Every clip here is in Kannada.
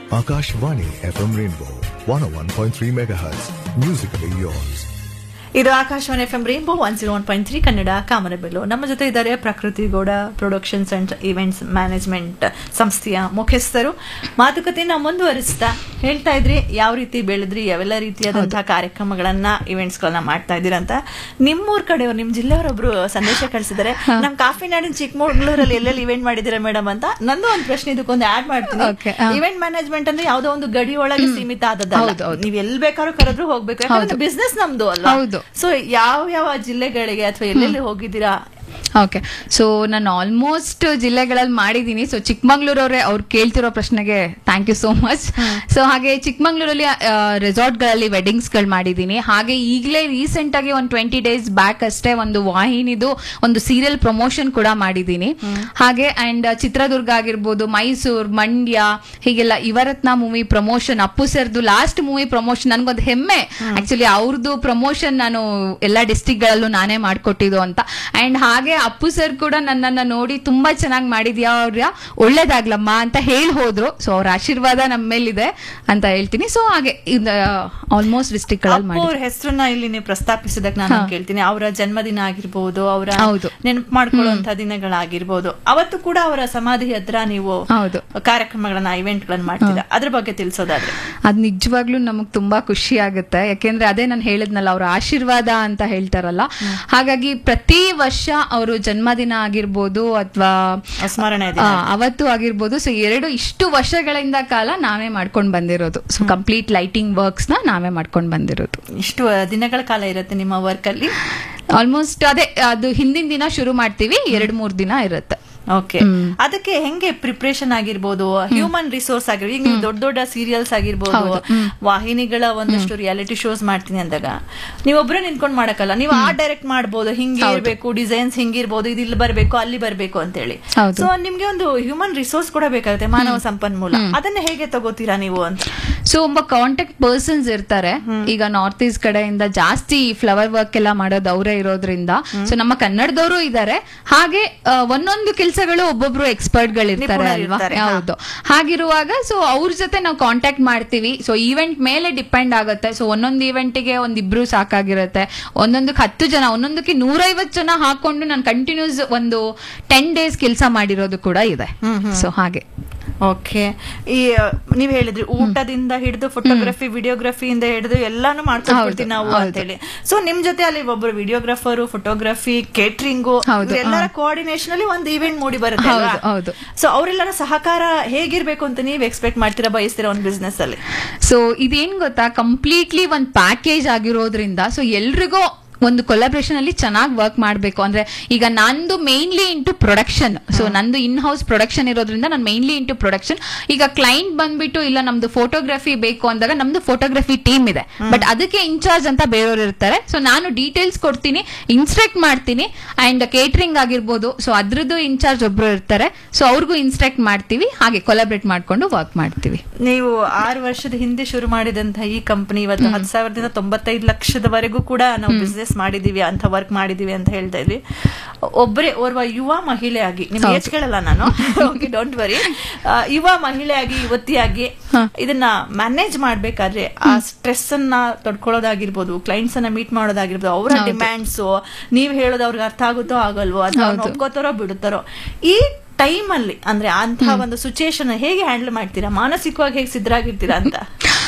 Akashvani FM Rainbow 101.3 MHz. Musically yours. ಇದು Akashvani F M rainbow one zero one point three Kannada Kamanabillu ನಮ್ಮ ಜೊತೆ ಇದ್ದಾರೆ Prakriti Gowda productions and events management ಸಂಸ್ಥೆಯ ಮುಖ್ಯಸ್ಥರು ಮಾತುಕತೆಯನ್ನ ಮುಂದುವರಿಸ್ತಾ ಹೇಳ್ತಾ ಇದ್ರಿ ಯಾವ ರೀತಿ ಬೆಳೆದ್ರಿ ಯಾವೆಲ್ಲ ರೀತಿಯಾದಂತಹ ಕಾರ್ಯಕ್ರಮಗಳನ್ನ ಇವೆಂಟ್ಸ್ ಗಳನ್ನ ಮಾಡ್ತಾ ಇದ್ದೀರಾ ಅಂತ ನಿಮ್ಮೂರ್ ಕಡೆಯವ್ರು ನಿಮ್ ಜಿಲ್ಲೆಯವರೊಬ್ರು ಸಂದೇಶ ಕಳಿಸಿದ್ದಾರೆ ನಮ್ ಕಾಫಿ ನಾಡಿನ ಚಿಕ್ಕಮಗಳೂರಲ್ಲಿ ಎಲ್ಲೆಲ್ಲಿ ಇವೆಂಟ್ ಮಾಡಿದ್ದೀರಾ ಮೇಡಮ್ ಅಂತ ನಂದು ಒಂದು ಪ್ರಶ್ನೆ ಇದಕ್ಕೊಂದು ಆಡ್ ಮಾಡ್ತೀನಿ Okay, ಹಾ. ಇವೆಂಟ್ ಮ್ಯಾನೇಜ್ಮೆಂಟ್ ಅಂದ್ರೆ ಯಾವ್ದೋ ಒಂದು ಗಡಿ ಒಳಗೆ ಸೀಮಿತ ಹೌದು, ಆದದ್ದಲ್ಲ ಹೌದು. ನೀವ್ ಎಲ್ ಬೇಕಾದ್ರೂ ಕರೆದ್ರು ಹೋಗ್ಬೇಕು ಯಾಕಂದ್ರೆ ಬಿಸ್ನೆಸ್ ನಮ್ದು ಅಲ್ವಾ ಹೌದು. ಸೊ ಯಾವ ಯಾವ ಜಿಲ್ಲೆಗಳಿಗೆ ಅಥವಾ ಎಲ್ಲೆಲ್ಲಿ ಹೋಗಿದ್ದೀರಾ ಓಕೆ ಸೊ ನಾನು ಆಲ್ಮೋಸ್ಟ್ ಜಿಲ್ಲೆಗಳಲ್ಲಿ ಮಾಡಿದ್ದೀನಿ ಸೊ ಚಿಕ್ಕಮಂಗ್ಳೂರವ್ರೆ ಅವ್ರು ಕೇಳ್ತಿರೋ ಪ್ರಶ್ನೆಗೆ thank you so much so ಹಾಗೆ ಚಿಕ್ಕಮಂಗ್ಳೂರಲ್ಲಿ ರೆಸಾರ್ಟ್ಗಳಲ್ಲಿ ವೆಡ್ಡಿಂಗ್ಸ್ಗಳು ಮಾಡಿದ್ದೀನಿ ಹಾಗೆ ಈಗಲೇ ರೀಸೆಂಟ್ ಆಗಿ ಒಂದು ಟ್ವೆಂಟಿ ಡೇಸ್ ಬ್ಯಾಕ್ ಅಷ್ಟೇ ಒಂದು ವಾಹಿನಿದು ಒಂದು ಸೀರಿಯಲ್ ಪ್ರಮೋಷನ್ ಕೂಡ ಮಾಡಿದ್ದೀನಿ ಹಾಗೆ ಅಂಡ್ ಚಿತ್ರದುರ್ಗ ಆಗಿರ್ಬೋದು ಮೈಸೂರು ಮಂಡ್ಯ ಹೀಗೆಲ್ಲ ಇವರತ್ನ ಮೂವಿ ಪ್ರಮೋಷನ್ ಅಪ್ಪು ಸರ್ದು ಲಾಸ್ಟ್ ಮೂವಿ ಪ್ರಮೋಷನ್ ನನ್ಗೊಂದು ಹೆಮ್ಮೆ ಆಕ್ಚುಲಿ ಅವ್ರದ್ದು ಪ್ರಮೋಷನ್ ನಾನು ಎಲ್ಲ ಡಿಸ್ಟಿಕ್ ಗಳಲ್ಲೂ ನಾನೇ ಮಾಡ್ಕೊಟ್ಟಿದ್ದು ಅಂತ ಅಂಡ್ ಹಾಗೆ ಅಪ್ಪು ಸರ್ ಕೂಡ ನನ್ನನ್ನ ನೋಡಿ ತುಂಬಾ ಚೆನ್ನಾಗಿ ಮಾಡಿದ್ಯಾ ಅವ್ರ ಒಳ್ಳೇದಾಗ್ಲಮ್ಮ ಅಂತ ಹೇಳಿ ಹೋದ್ರು ಸೊ ಅವ್ರ ಆಶೀರ್ವಾದ ನಮ್ಮ ಮೇಲಿದೆ ಅಂತ ಹೇಳ್ತೀನಿ ಸೊ ಹಾಗೆ ಆಲ್ಮೋಸ್ಟ್ ಡಿಸ್ಟಿಕ್ ಗಳಲ್ಲಿ ಅಪ್ಪು ಮಾಡಿ ಅವ್ರ ಹೆಸರನ್ನ ಇಲ್ಲಿ ನೀವು ಪ್ರಸ್ತಾಪಿಸಿದಕ್ಕೆ ನಾನು ಕೇಳ್ತೀನಿ ಅವರ ಜನ್ಮದಿನ ಆಗಿರ್ಬೋದು ಅವರ ಹೌದು. ನೆನಪು ಮಾಡ್ಕೊಳ್ಳುವಂತ ದಿನಗಳಾಗಿರ್ಬೋದು ಅವತ್ತು ಕೂಡ ಅವರ ಸಮಾಧಿ ಹತ್ರ ನೀವು ಹೌದು. ಕಾರ್ಯಕ್ರಮಗಳನ್ನ ಇವೆಂಟ್ ಗಳನ್ನ ಮಾಡ್ತೀರಾ ಅದ್ರ ಬಗ್ಗೆ ತಿಳಿಸೋದಾದ್ರೆ ಅದ್ ನಿಜವಾಗ್ಲೂ ನಮಗ್ ತುಂಬಾ ಖುಷಿ ಆಗುತ್ತೆ ಯಾಕೆಂದ್ರೆ ಅದೇ ನಾನು ಹೇಳಿದ್ನಲ್ಲ ಅವ್ರ ಆಶೀರ್ವಾದ ಅಂತ ಹೇಳ್ತಾರಲ್ಲ ಹಾಗಾಗಿ ಪ್ರತಿ ವರ್ಷ ಅವರು ಜನ್ಮದಿನ ಆಗಿರ್ಬೋದು ಅಥವಾ ಸ್ಮರಣೆ ದಿನ. ಅವತ್ತು ಆಗಿರ್ಬೋದು ಸೊ ಎರಡು ಇಷ್ಟು ವರ್ಷಗಳಿಂದ ಕಾಲ ನಾವೇ ಮಾಡ್ಕೊಂಡ್ ಬಂದಿರೋದು ಸೊ ಕಂಪ್ಲೀಟ್ ಲೈಟಿಂಗ್ ವರ್ಕ್ಸ್ ನ ನಾವೇ ಮಾಡ್ಕೊಂಡ್ ಬಂದಿರೋದು ಇಷ್ಟು ದಿನಗಳ ಕಾಲ ಇರುತ್ತೆ ನಿಮ್ಮ ವರ್ಕ್ ಅಲ್ಲಿ ಆಲ್ಮೋಸ್ಟ್ ಅದೇ ಅದು ಹಿಂದಿನ ದಿನ ಶುರು ಮಾಡ್ತೀವಿ ಎರಡ್ ಮೂರ್ ದಿನ ಇರುತ್ತೆ ಓಕೆ ಅದಕ್ಕೆ ಹೆಂಗೆ ಪ್ರಿಪ್ರೇಷನ್ ಆಗಿರ್ಬೋದು ಹ್ಯೂಮನ್ ರಿಸೋರ್ಸ್ ಆಗಿರ್ಬೋದು ಈಗ ನೀವು ದೊಡ್ಡ ದೊಡ್ಡ ಸೀರಿಯಲ್ಸ್ ಆಗಿರ್ಬೋದು ವಾಹಿನಿಗಳ ಒಂದಷ್ಟು ರಿಯಾಲಿಟಿ ಶೋಸ್ ಮಾಡ್ತೀನಿ ಅಂದಾಗ ನೀವೊಬ್ರೇ ನಿಂತ್ಕೊಂಡ್ ಮಾಡಕ್ಕಲ್ಲ ನೀವು ಆ ಡೈರೆಕ್ಟ್ ಮಾಡ್ಬೋದು ಹಿಂಗೆ ಇರ್ಬೇಕು ಡಿಸೈನ್ಸ್ ಹಿಂಗಿರ್ಬೋದು ಇದು ಇಲ್ಲಿ ಬರ್ಬೇಕು ಅಲ್ಲಿ ಬರ್ಬೇಕು ಅಂತ ಹೇಳಿ ಹೌದು. ಸೊ ನಿಮ್ಗೆ ಒಂದು ಹ್ಯೂಮನ್ ರಿಸೋರ್ಸ್ ಕೂಡ ಬೇಕಾಗುತ್ತೆ ಮಾನವ ಸಂಪನ್ಮೂಲ ಅದನ್ನ ಹೇಗೆ ತಗೋತೀರಾ ನೀವು ಅಂತ ಸೊ ಒಬ್ಬ ಕಾಂಟ್ಯಾಕ್ಟ್ ಪರ್ಸನ್ಸ್ ಇರ್ತಾರೆ ಈಗ ನಾರ್ತ್ ಈಸ್ಟ್ ಕಡೆಯಿಂದ ಜಾಸ್ತಿ ಫ್ಲವರ್ ವರ್ಕ್ ಎಲ್ಲ ಮಾಡೋದು ಅವರೇ ಇರೋದ್ರಿಂದ ಸೊ ನಮ್ಮ ಕನ್ನಡದವರು ಇದ್ದಾರೆ ಹಾಗೆ ಆ, ಒಂದೊಂದು ಕೆಲಸಗಳು ಒಬ್ಬೊಬ್ರು ಎಕ್ಸ್ಪರ್ಟ್ ಗಳು ಇರ್ತಾರೆ ನಿಪುಣರು ಅಲ್ವಾ ಇರ್ತಾರೆ, ಹಾ. ಹೌದು ಹಾಗಿರುವಾಗ ಸೊ ಅವ್ರ ಜೊತೆ ನಾವು ಕಾಂಟ್ಯಾಕ್ಟ್ ಮಾಡ್ತೀವಿ ಸೊ ಈವೆಂಟ್ ಮೇಲೆ ಡಿಪೆಂಡ್ ಆಗುತ್ತೆ ಸೊ ಒಂದೊಂದು ಈವೆಂಟಿಗೆ ಒಂದಿಬ್ರು ಸಾಕಾಗಿರುತ್ತೆ ಒಂದೊಂದಕ್ಕೆ ಹತ್ತು ಜನ ಒಂದೊಂದಕ್ಕೆ ನೂರೈವತ್ತು ಜನ ಹಾಕೊಂಡು ನಾನು ಕಂಟಿನ್ಯೂಸ್ ಒಂದು ಟೆನ್ ಡೇಸ್ ಕೆಲಸ ಮಾಡಿರೋದು ಕೂಡ ಇದೆ ಸೊ ಹಾಗೆ ಓಕೆ ಈ ನೀವ್ ಹೇಳಿದ್ರಿ ಊಟದಿಂದ ಹಿಡಿದು ಫೋಟೋಗ್ರಫಿ ವಿಡಿಯೋಗ್ರಫಿಯಿಂದ ಹಿಡಿದು ಎಲ್ಲಾನು ಮಾಡ್ಕೊಡ್ತೀವಿ ನಾವು ಹೌದು. ಅಂತ ಹೇಳಿ ಸೊ ನಿಮ್ ಜೊತೆ ಅಲ್ಲಿ ಒಬ್ಬರು ವಿಡಿಯೋಗ್ರಾಫರ್ ಫೋಟೋಗ್ರಫಿ ಕೇಟ್ರಿಂಗು ಹೌದು, ಎಲ್ಲರ ಹಾ. ಕೋಆರ್ಡಿನೇಷನ್ ಅಲ್ಲಿ ಒಂದು ಇವೆಂಟ್ ಮೂಡಿ ಬರುತ್ತೆ ಹೌದು, ಹೌದು. ಸೊ ಅವರೆಲ್ಲರ ಸಹಕಾರ ಹೇಗಿರ್ಬೇಕು ಅಂತ ನೀವ್ ಎಕ್ಸ್ಪೆಕ್ಟ್ ಮಾಡ್ತೀರಾ ಬಯಸ್ತೀರಾ ಒಂದು ಬಿಸ್ನೆಸ್ ಅಲ್ಲಿ ಸೊ ಇದೇನ್ ಗೊತ್ತಾ ಕಂಪ್ಲೀಟ್ಲಿ ಒಂದ್ ಪ್ಯಾಕೇಜ್ ಆಗಿರೋದ್ರಿಂದ ಸೊ ಎಲ್ರಿಗೂ ಒಂದು ಕೊಲಾಬ್ರೇಷನ್ ಅಲ್ಲಿ ಚೆನ್ನಾಗಿ ವರ್ಕ್ ಮಾಡಬೇಕು ಅಂದ್ರೆ ಈಗ ನಂದು ಮೇನ್ಲಿ ಇಂಟು ಪ್ರೊಡಕ್ಷನ್ ಸೊ ನಂದು ಇನ್ ಹೌಸ್ ಪ್ರೊಡಕ್ಷನ್ ಇರೋದ್ರಿಂದ ನಾನು ಮೇನ್ಲಿ ಇಂಟು ಪ್ರೊಡಕ್ಷನ್ ಈಗ ಕ್ಲೈಂಟ್ ಬಂದ್ಬಿಟ್ಟು ಇಲ್ಲ ನಮ್ದು ಫೋಟೋಗ್ರಫಿ ಬೇಕು ಅಂದಾಗ ನಮ್ದು ಫೋಟೋಗ್ರಫಿ ಟೀಮ್ ಇದೆ ಬಟ್ ಅದಕ್ಕೆ ಇನ್ಚಾರ್ಜ್ ಅಂತ ಬೇರೆಯವರು ಇರ್ತಾರೆ ಸೊ ನಾನು ಡೀಟೇಲ್ಸ್ ಕೊಡ್ತೀನಿ ಇನ್ಸ್ಟ್ರಕ್ಟ್ ಮಾಡ್ತೀನಿ ಅಂಡ್ ಕೇಟರಿಂಗ್ ಆಗಿರ್ಬೋದು ಸೊ ಅದ್ರದ್ದು ಇನ್ಚಾರ್ಜ್ ಒಬ್ರು ಇರ್ತಾರೆ ಸೊ ಅವ್ರಿಗೂ ಇನ್ಸ್ಟ್ರಕ್ಟ್ ಮಾಡ್ತೀವಿ ಹಾಗೆ ಕೊಲಾಬ್ರೇಟ್ ಮಾಡ್ಕೊಂಡು ವರ್ಕ್ ಮಾಡ್ತೀವಿ ನೀವು ಆರು ವರ್ಷದ ಹಿಂದೆ ಶುರು ಮಾಡಿದಂತಹ ಈ ಕಂಪನಿ ಇವತ್ತು ಹತ್ತು ಸಾವಿರದಿಂದ ತೊಂಬತ್ತೈದು ಲಕ್ಷದವರೆಗೂ ಕೂಡ ನಾವು ಬಿಸ್ನೆಸ್ ಮಾಡಿದೀವಿ ಅಂತ ವರ್ಕ್ ಮಾಡಿದೀವಿ ಅಂತ ಹೇಳ್ತಾ ಇದ್ವಿ ಒಬ್ಬರೇ ಓರ್ವ ಯುವ ಮಹಿಳೆಯಾಗಿ ನಿಮ್ ಏಜ್ ಕೇಳಲ್ಲ ನಾನು ಓಕೆ ಡೋಂಟ್ ವರಿ ಯುವ ಮಹಿಳೆಯಾಗಿ ಯುವತಿಯಾಗಿ ಇದನ್ನ ಮ್ಯಾನೇಜ್ ಮಾಡ್ಬೇಕಾದ್ರೆ ಆ ಸ್ಟ್ರೆಸ್ ಅನ್ನ ತೊಡ್ಕೊಳ್ಳೋದಾಗಿರ್ಬೋದು ಕ್ಲೈಂಟ್ಸ್ ಅನ್ನ ಮೀಟ್ ಮಾಡೋದಾಗಿರ್ಬೋದು ಅವರ ಡಿಮ್ಯಾಂಡ್ಸ್ ನೀವ್ ಹೇಳೋದು ಅವ್ರಿಗೆ ಅರ್ಥ ಆಗುತ್ತೋ ಆಗಲ್ವೋ ಅಥವಾ ಅವ್ರ್ನ ಒಪ್ಕೋತಾರೋ ಬಿಡುತ್ತಾರೋ ಈ ಟೈಮ್ ಅಲ್ಲಿ ಅಂದ್ರೆ ಅಂತಹ ಒಂದು ಸಿಚುಯೇಷನ್ ಹೇಗೆ ಹ್ಯಾಂಡಲ್ ಮಾಡ್ತೀರಾ ಮಾನಸಿಕವಾಗಿ ಹೇಗೆ ಸಿದ್ಧರಾಗಿರ್ತೀರಾ ಅಂತ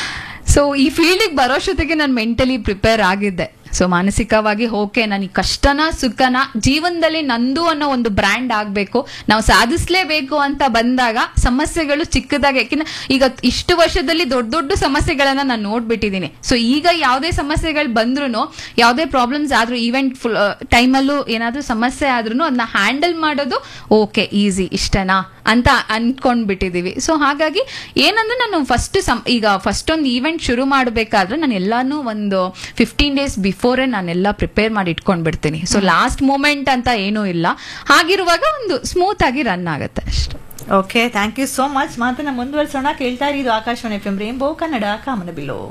ಸೊ ಈ ಫೀಲ್ಡಿಗೆ ಬರೋಷ್ಟೊತ್ತಿಗೆ ನಾನು ಮೆಂಟಲಿ ಪ್ರಿಪೇರ್ ಆಗಿದ್ದೆ ಸೊ ಮಾನಸಿಕವಾಗಿ ಓಕೆ ನಾನು ಈ ಕಷ್ಟನ ಸುಖನ ಜೀವನದಲ್ಲಿ ನಂದು ಅನ್ನೋ ಒಂದು ಬ್ರ್ಯಾಂಡ್ ಆಗಬೇಕು ನಾವು ಸಾಧಿಸ್ಲೇಬೇಕು ಅಂತ ಬಂದಾಗ ಸಮಸ್ಯೆಗಳು ಚಿಕ್ಕದಾಗಿ ಯಾಕೆಂದ್ರೆ ಈಗ ಇಷ್ಟು ವರ್ಷದಲ್ಲಿ ದೊಡ್ಡ ದೊಡ್ಡ ಸಮಸ್ಯೆಗಳನ್ನ ನಾನು ನೋಡ್ಬಿಟ್ಟಿದ್ದೀನಿ ಸೊ ಈಗ ಯಾವುದೇ ಸಮಸ್ಯೆಗಳು ಬಂದ್ರು ಯಾವುದೇ ಪ್ರಾಬ್ಲಮ್ಸ್ ಆದ್ರೂ ಈವೆಂಟ್ ಫುಲ್ ಟೈಮಲ್ಲೂ ಏನಾದ್ರೂ ಸಮಸ್ಯೆ ಆದ್ರೂ ಅದನ್ನ ಹ್ಯಾಂಡಲ್ ಮಾಡೋದು ಓಕೆ ಈಸಿ ಇಷ್ಟನಾ ಅಂತ ಅನ್ಕೊಂಡ್ಬಿಟ್ಟಿದೀವಿ ಸೊ ಹಾಗಾಗಿ ಏನಂದ್ರೆ ನಾನು ಫಸ್ಟ್ ಈಗ ಫಸ್ಟ್ ಒಂದು ಈವೆಂಟ್ ಶುರು ಮಾಡಬೇಕಾದ್ರೆ ನಾನು ಎಲ್ಲಾನು ಒಂದು ಫಿಫ್ಟೀನ್ ಡೇಸ್ ಬಿಫೋರೇ ನಾನೆಲ್ಲ ಪ್ರಿಪೇರ್ ಮಾಡಿ ಇಟ್ಕೊಂಡ್ಬಿಡ್ತೀನಿ ಸೊ ಲಾಸ್ಟ್ ಮೂಮೆಂಟ್ ಅಂತ ಏನೂ ಇಲ್ಲ ಹಾಗಿರುವಾಗ ಒಂದು ಸ್ಮೂತ್ ಆಗಿ ರನ್ ಆಗುತ್ತೆ ಅಷ್ಟೇ okay thank you so much ಮಾತನ್ನ ಮುಂದುವರಿಸೋಣ ಕೇಳ್ತಾ ಇರಿ ಇದು Akashvani F M rainbow Kannada Kamanabillu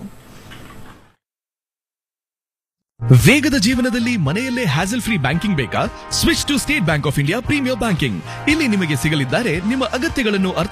ವೇಗದ ಜೀವನದಲ್ಲಿ ಮನೆಯಲ್ಲೇ ಹ್ಯಾಸಲ್ ಫ್ರೀ ಬ್ಯಾಂಕಿಂಗ್ ಬೇಕಾ switch to State Bank of India premier banking ಇಲ್ಲಿ ನಿಮಗೆ ಸಿಗಲಿದ್ದಾರೆ ನಿಮ್ಮ ಅಗತ್ಯಗಳನ್ನು ಅರ್ಥ